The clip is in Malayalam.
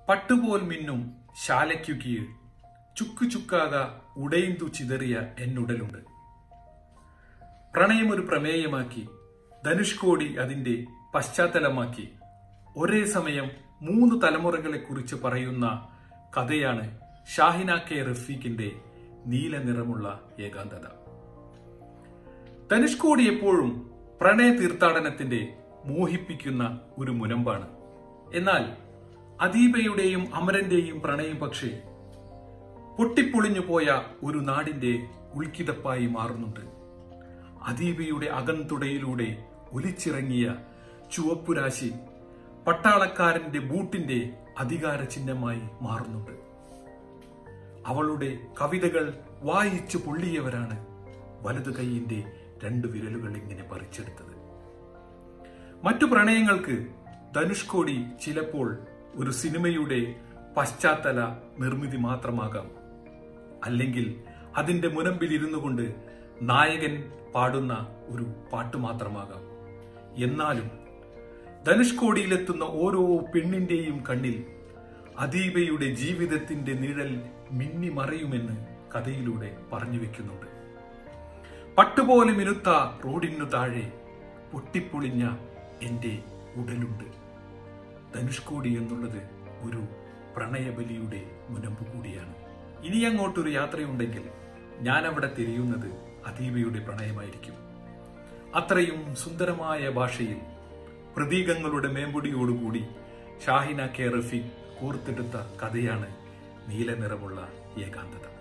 പട്ടുപോൽ മിന്നും ശാലയ്ക്കു കീഴ് ചുക്കു ചുക്കാക ഉടയിന്തു ചിതറിയ എന്നുടലുണ്ട് പ്രണയം ഒരു പ്രമേയമാക്കി ധനുഷ്കോടി അതിന്റെ പശ്ചാത്തലമാക്കി ഒരേ സമയം മൂന്ന് തലമുറകളെ കുറിച്ച് പറയുന്ന കഥയാണ് ഷാഹിന കെ റഫീഖിന്റെ നീല നിറമുള്ള ഏകാന്തത ധനുഷ്കോടി എപ്പോഴും പ്രണയ തീർത്ഥാടനത്തിന്റെ മോഹിപ്പിക്കുന്ന ഒരു മുനമ്പാണ് എന്നാൽ അദീബയുടെയും അമരന്റെയും പ്രണയം പക്ഷേ പൊട്ടിപ്പൊളിഞ്ഞു പോയ ഒരു നാടിന്റെ ഉൾക്കിതപ്പായി മാറുന്നുണ്ട് അദീബയുടെ അകന്തുടയിലൂടെ ഒലിച്ചിറങ്ങിയ ചുവപ്പുരാശി പട്ടാളക്കാരന്റെ ബൂട്ടിന്റെ അധികാര ചിഹ്നമായി മാറുന്നുണ്ട് അവളുടെ കവിതകൾ വായിച്ചു പൊള്ളിയവരാണ് വലതു കൈയിന്റെ രണ്ടു വിരലുകൾ ഇങ്ങനെ പറിച്ചെടുത്തത് മറ്റു പ്രണയങ്ങൾക്ക് ധനുഷ്കോടി ചിലപ്പോൾ ഒരു സിനിമയുടെ പശ്ചാത്തല നിർമ്മിതി മാത്രമാകാം അല്ലെങ്കിൽ അതിന്റെ മുനമ്പിൽ ഇരുന്നു കൊണ്ട് നായകൻ പാടുന്ന ഒരു പാട്ട് മാത്രമാകാം എന്നാലും ധനുഷ്കോടിയിലെത്തുന്ന ഓരോ പെണ്ണിന്റെയും കണ്ണിൽ അദീബയുടെ ജീവിതത്തിന്റെ നിഴൽ മിന്നി മറയുമെന്ന് കഥയിലൂടെ പറഞ്ഞു വെക്കുന്നുണ്ട് പട്ടുപോലെ മിനുത്ത റോഡിനു താഴെ പൊട്ടിപ്പൊളിഞ്ഞ എന്റെ ഉടലുണ്ട് ധനുഷ്കോടി എന്നുള്ളത് ഒരു പ്രണയബലിയുടെ മുനമ്പ് കൂടിയാണ് ഇനി അങ്ങോട്ടൊരു യാത്രയുണ്ടെങ്കിൽ ഞാൻ അവിടെ തിരിയുന്നത് അദീബയുടെ പ്രണയമായിരിക്കും അത്രയും സുന്ദരമായ ഭാഷയിൽ പ്രതീകങ്ങളുടെ മേമ്പൊടിയോടുകൂടി ഷാഹിന കെ റഫീഖ് കോർത്തെടുത്ത കഥയാണ് നീല നിറമുള്ള ഏകാന്തത